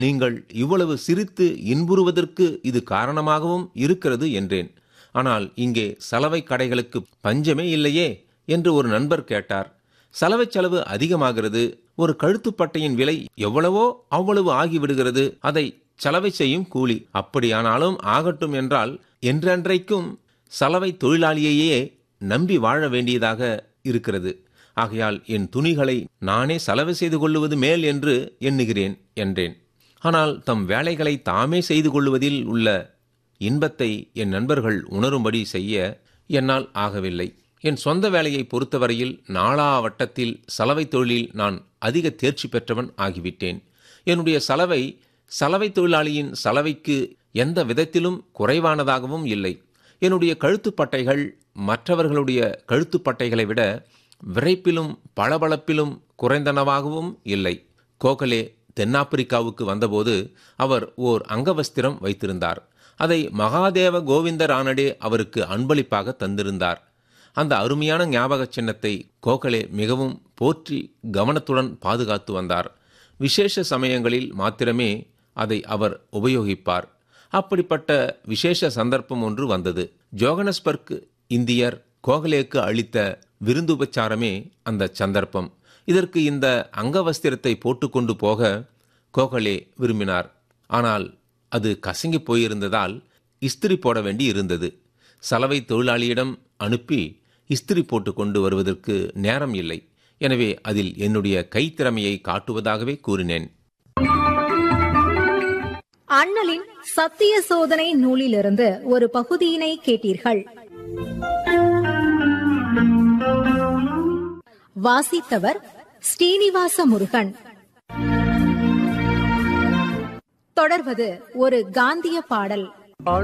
நீங்கள் இவ்வளவு சிரித்து இன்புறுவதற்கு இது காரணமாகவும் இருக்கிறது என்றேன் ஆனால் இங்கே சலவை கடைகளுக்கு பஞ்சமே இல்லையே என்று ஒரு நண்பர் கேட்டார் சலவை செலவு அதிகமாகிறது ஒரு கழுத்துப்பட்டையின் விலை எவ்வளவோ அவ்வளவு ஆகிவிடுகிறது அதை சலவை செய்யும் கூலி அப்படியானாலும் ஆகட்டும் என்றால் என்றென்றைக்கும் சலவை தொழிலாளியையே நம்பி வாழ வேண்டியதாக இருக்கிறது ஆகையால் என் துணிகளை நானே சலவை செய்து கொள்ளுவது மேல் என்று எண்ணுகிறேன் என்றேன் ஆனால் தம் வேலைகளை தாமே செய்து கொள்வதில் உள்ள இன்பத்தை என் நண்பர்கள் உணரும்படி செய்ய என்னால் ஆகவில்லை என் சொந்த வேலையை பொறுத்தவரையில் நாளா வட்டத்தில் சலவை தொழிலில் நான் அதிக தேர்ச்சி பெற்றவன் ஆகிவிட்டேன் என்னுடைய சலவை சலவை தொழிலாளியின் சலவைக்கு எந்த விதத்திலும் குறைவானதாகவும் இல்லை என்னுடைய கழுத்துப்பட்டைகள் மற்றவர்களுடைய கழுத்துப்பட்டைகளை விட விரைப்பிலும் பளபளப்பிலும் குறைந்தனவாகவும் இல்லை கோகலே தென்னாப்பிரிக்காவுக்கு வந்தபோது அவர் ஓர் அங்கவஸ்திரம் வைத்திருந்தார் அதை மகாதேவ கோவிந்த ரானடே அவருக்கு அன்பளிப்பாக தந்திருந்தார் அந்த அருமையான ஞாபக சின்னத்தை கோகலே மிகவும் போற்றி கவனத்துடன் பாதுகாத்து வந்தார் விசேஷ சமயங்களில் மாத்திரமே அதை அவர் உபயோகிப்பார் அப்படிப்பட்ட விசேஷ சந்தர்ப்பம் ஒன்று வந்தது ஜோகனஸ்பர்க் இந்தியர் கோகலேக்கு அளித்த விருந்துபச்சாரமே அந்த சந்தர்ப்பம் இதற்கு இந்த அங்கவஸ்திரத்தை போட்டுக்கொண்டு போக கோகலே விரும்பினார் ஆனால் அது கசங்கி போயிருந்ததால் இஸ்திரி போட வேண்டி இருந்தது சலவை தொழிலாளியிடம் அனுப்பி இஸ்திரி போட்டு கொண்டு வருவதற்கு நேரம் இல்லை எனவே அதில் என்னுடைய கைத்திறமையை காட்டுவதாகவே கூறினேன் அண்ணலின் சத்திய சோதனை நூலிலிருந்து ஒரு பகுதியினை கேட்டீர்கள் வாசித்தவர் ஸ்ரீனிவாச முருகன் தொடர்வது ஒரு காந்திய பாடல்